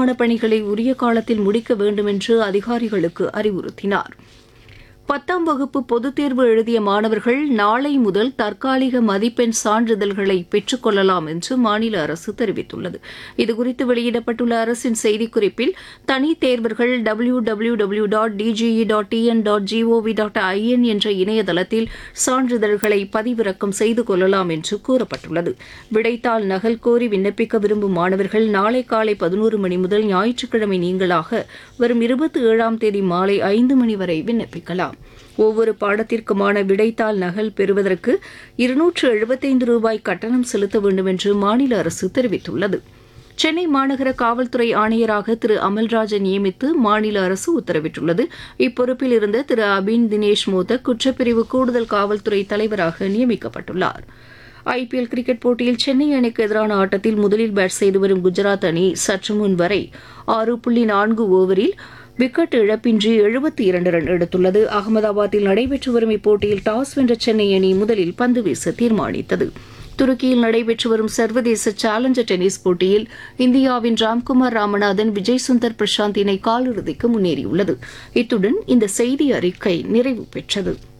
கட்டுமான பணிகளை உரிய காலத்தில் முடிக்க வேண்டும் என்று அதிகாரிகளுக்கு அறிவுறுத்தினார் பத்தாம் வகுப்பு பொதுத் தேர்வு எழுதிய மாணவர்கள் நாளை முதல் தற்காலிக மதிப்பெண் சான்றிதழ்களை பெற்றுக்கொள்ளலாம் என்று மாநில அரசு தெரிவித்துள்ளது இதுகுறித்து வெளியிடப்பட்டுள்ள அரசின் செய்திக்குறிப்பில் தனி தேர்வர்கள் W W W dot DGE dot TN dot GOV dot IN என்ற இணையதளத்தில் சான்றிதழ்களை பதிவிறக்கம் செய்து கொள்ளலாம் என்று கூறப்பட்டுள்ளது விடைத்தாள் நகல் கோரி விண்ணப்பிக்க விரும்பும் மாணவர்கள் நாளை காலை பதினோரு மணி முதல் ஞாயிற்றுக்கிழமை நீங்களாக வரும் இருபத்தி ஏழாம் தேதி மாலை ஐந்து மணி வரை விண்ணப்பிக்கலாம் ஒவ்வொரு பாடத்திற்குமான விடைத்தாள் நகல் பெறுவதற்கு இருநூற்று எழுபத்தைந்து ரூபாய் கட்டணம் செலுத்த வேண்டும் என்று மாநில அரசு தெரிவித்துள்ளது சென்னை மாநகர காவல்துறை ஆணையராக திரு அமல்ராஜை நியமித்து மாநில அரசு உத்தரவிட்டுள்ளது இப்பொறுப்பில் இருந்த திரு அபின் தினேஷ் மோதக் குற்றப்பிரிவு கூடுதல் காவல்துறை தலைவராக நியமிக்கப்பட்டுள்ளார் ஐபிஎல் கிரிக்கெட் போட்டியில் சென்னை அணிக்கு எதிரான ஆட்டத்தில் முதலில் பேட் செய்து வரும் குஜராத் அணி சற்று முன் வரை ஆறு புள்ளி நான்கு ஓவரில் விக்கெட் இழப்பின்றி எழுபத்தி இரண்டு ரன் எடுத்துள்ளது அகமதாபாத்தில் நடைபெற்று வரும் இப்போட்டியில் டாஸ் வென்ற சென்னை அணி முதலில் பந்து வீச தீர்மானித்தது துருக்கியில் நடைபெற்று வரும் சர்வதேச சேலஞ்சர் டென்னிஸ் போட்டியில் இந்தியாவின் ராம்குமார் ராமநாதன் விஜய் சுந்தர் பிரசாந்த் இணை காலிறுதிக்கு முன்னேறியுள்ளது இத்துடன் இந்த செய்தி அறிக்கை நிறைவு பெற்றது